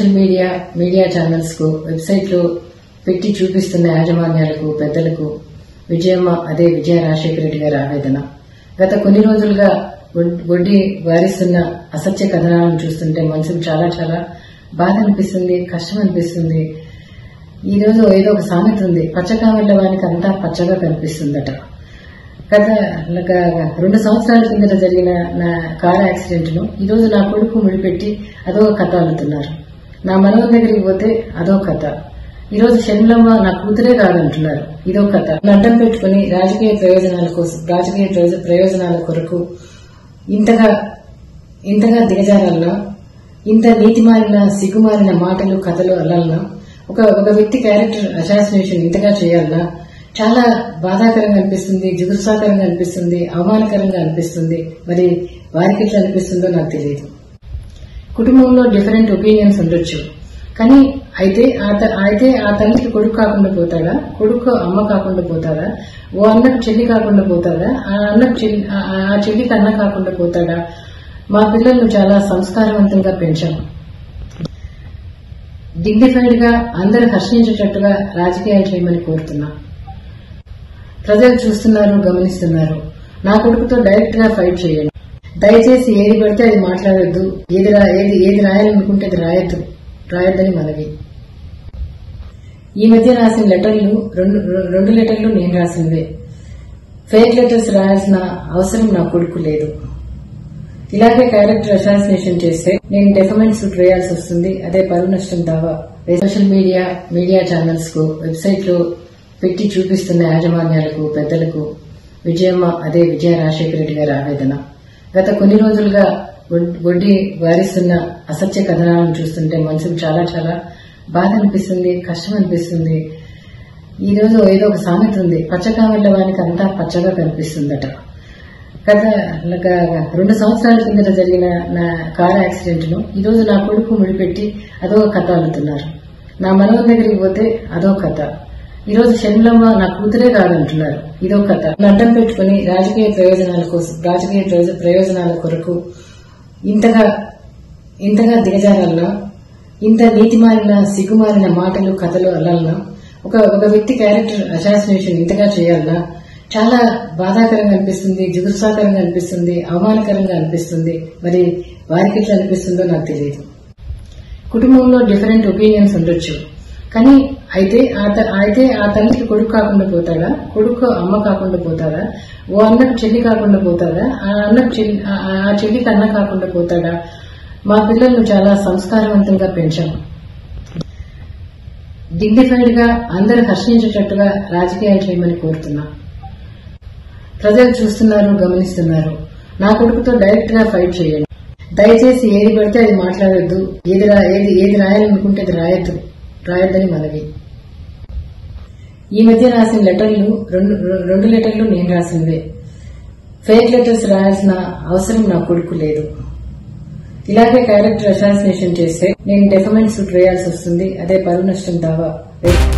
social media media channels కు వెబ్సైట్లు పెట్టి చూపిస్తున్న యాజమాన్యాలకు పెద్దలకు విజయమ్మ అదే విజయ రాజశేఖర రెడ్డి గారి ఆవేదన గత కొన్ని రోజులుగా వడ్- వడ్డీ వారిస్తున్న అసత్య కథనాలను చూస్తుంటే మనసుకు చాలా చాలా బాధ అనిపిస్తుంది కష్టం అనిపిస్తుంది ఈ రోజు ఏదో ఒక సామెత ఉంది పచ్చకామెళ్ళ వానికి అంతా పచ్చగా కనిపిస్తుందట గత ఒక రెండు సంవత్సరాల కిందట జరిగిన నా కార్ యాక్సిడెంట్ ను ఈ రోజు నా కొడుకు ముడిపెట్టి అదో కథ అల్లుతున్నారు నా మనవల దగ్గరికి పోతే అదో కథ ఈ రోజు షర్మిలమ్మ నా కూతురే కాదంటున్నారు ఇదో కథ నన్ను అడ్డం పెట్టుకుని రాజకీయ ప్రయోజనాల కోసం రాజకీయ ప్రయోజ- ప్రయోజనాల కొరకు ఇంతగా ఇంతగా దిగజారాలన్నా ఇంత నీతిమాలిన సిగ్గుమాలిన మాటలు కథలు అల్లాలన్నా ఒక ఒక వ్యక్తి క్యారెక్టర్ అసాసినేషన్ ఇంతగా చేయాలన్నా చాలా బాధాకరంగా అనిపిస్తుంది జుగుత్సాకరంగా అనిపిస్తుంది అవమానకరంగా అనిపిస్తుంది మరి వారికి ఎట్లా అనిపిస్తుందో నాకు తెలియదు కుటుంబంలో డిఫరెంట్ ఒపీనియన్స్ ఉండొచ్చు కానీ అయితే ఆ త- అయితే ఆ తల్లికి కొడుకు కాకుండా పోతాడా కొడుకు అమ్మ కాకుండా పోతాడా ఓ అన్నకు చెల్లి కాకుండా పోతాడా ఆ అన్నకు చెల్లి ఆ- ఆ చెల్లికి అన్న కాకుండా పోతాడా మా పిల్లలను చాలా సంస్కారవంతంగా పెంచాం డిగ్నిఫైడ్ గా అందరూ హర్షించేటట్టుగా రాజకీయాలు చేయమని కోరుతున్నా ప్రజలు చూస్తున్నారు గమనిస్తున్నారు నా కొడుకుతో డైరెక్ట్ గా ఫైట్ చేయండి దయచేసి ఏది పడితే అది మాట్లాడొద్దు ఏది రా- ఏది ఏది రాయాలనుకుంటే అది రాయొద్దు రాయొద్దని మనవి ఈ మధ్య రాసిన లెటర్లు రెండు రెండు లెటర్లు నేను రాసినవే ఫేక్ లెటర్స్ రాయాల్సిన అవసరం నా కొడుకు లేదు ఇలాగే క్యారెక్టర్ అసాసినేషన్ చేస్తే నేను డెఫమెంట్ సూట్ వేయాల్సి వస్తుంది అదే పరువు నష్టం దావా సోషల్ మీడియా మీడియా ఛానల్స్ కు వెబ్సైట్లు పెట్టి చూపిస్తున్న యాజమాన్యాలకు పెద్దలకు విజయమ్మ అదే విజయ రాజశేఖర రెడ్డి గారి ఆవేదన గత కొన్ని రోజులుగా వడ్- వడ్డీ వారిస్తున్న అసత్య కథనాలను చూస్తుంటే మనసుకు చాలా చాలా బాధ అనిపిస్తుంది కష్టం అనిపిస్తుంది ఈ రోజు ఏదో ఒక సామెత ఉంది పచ్చకామెళ్ళ వానికి అంతా పచ్చగా కనిపిస్తుందట గత ఒక రెండు సంవత్సరాల కిందట జరిగిన నా కార్ యాక్సిడెంట్ ను ఈ రోజు నా కొడుకు ముడిపెట్టి అదో కథ అల్లుతున్నారు నా మనవల దగ్గరికి పోతే అదో కథ ఈ రోజు షర్మిలమ్మ నా కూతురే కాదంటున్నారు ఇదో కథ నన్ను అడ్డం పెట్టుకుని రాజకీయ ప్రయోజనాల కోసం రాజకీయ ప్రయోజ- ప్రయోజనాల కొరకు ఇంతగా ఇంతగా దిగజారాలన్నా ఇంత నీతిమాలిన సిగ్గుమాలిన మాటలు కథలు అల్లాలన్నా ఒక ఒక వ్యక్తి క్యారెక్టర్ అసాసినేషన్ ఇంతగా చేయాలన్నా చాలా బాధాకరంగా అనిపిస్తుంది జుగుత్సాకరంగా అనిపిస్తుంది అవమానకరంగా అనిపిస్తుంది మరి వారికి ఎట్లా అనిపిస్తుందో నాకు తెలియదు కుటుంబంలో డిఫరెంట్ ఒపీనియన్స్ ఉండొచ్చు కానీ అయితే ఆ త- అయితే ఆ తల్లికి కొడుకు కాకుండా పోతాడా కొడుకు అమ్మ కాకుండా పోతాడా ఓ అన్నకు చెల్లి కాకుండా పోతాడా ఆ అన్నకు చెల్లి ఆ- ఆ చెల్లికి అన్న కాకుండా పోతాడా మా పిల్లలను చాలా సంస్కారవంతంగా పెంచాం డిగ్నిఫైడ్ గా అందరూ హర్షించేటట్టుగా రాజకీయాలు చేయమని కోరుతున్నా ప్రజలు చూస్తున్నారు గమనిస్తున్నారు నా కొడుకుతో డైరెక్ట్ గా ఫైట్ చేయండి దయచేసి ఏది పడితే అది మాట్లాడొద్దు ఏది రా- ఏది ఏది రాయాలనుకుంటే అది రాయొద్దు రాయొద్దని మనవి ఈ మధ్య రాసిన లెటర్లు రెండు రెండు లెటర్లు నేను రాసినవే ఫేక్ లెటర్స్ రాయాల్సిన అవసరం నా కొడుకు లేదు ఇలాగే క్యారెక్టర్ అసాసినేషన్ చేస్తే నేను డెఫమెంట్ సూట్ వేయాల్సి వస్తుంది అదే పరువు నష్టం దావా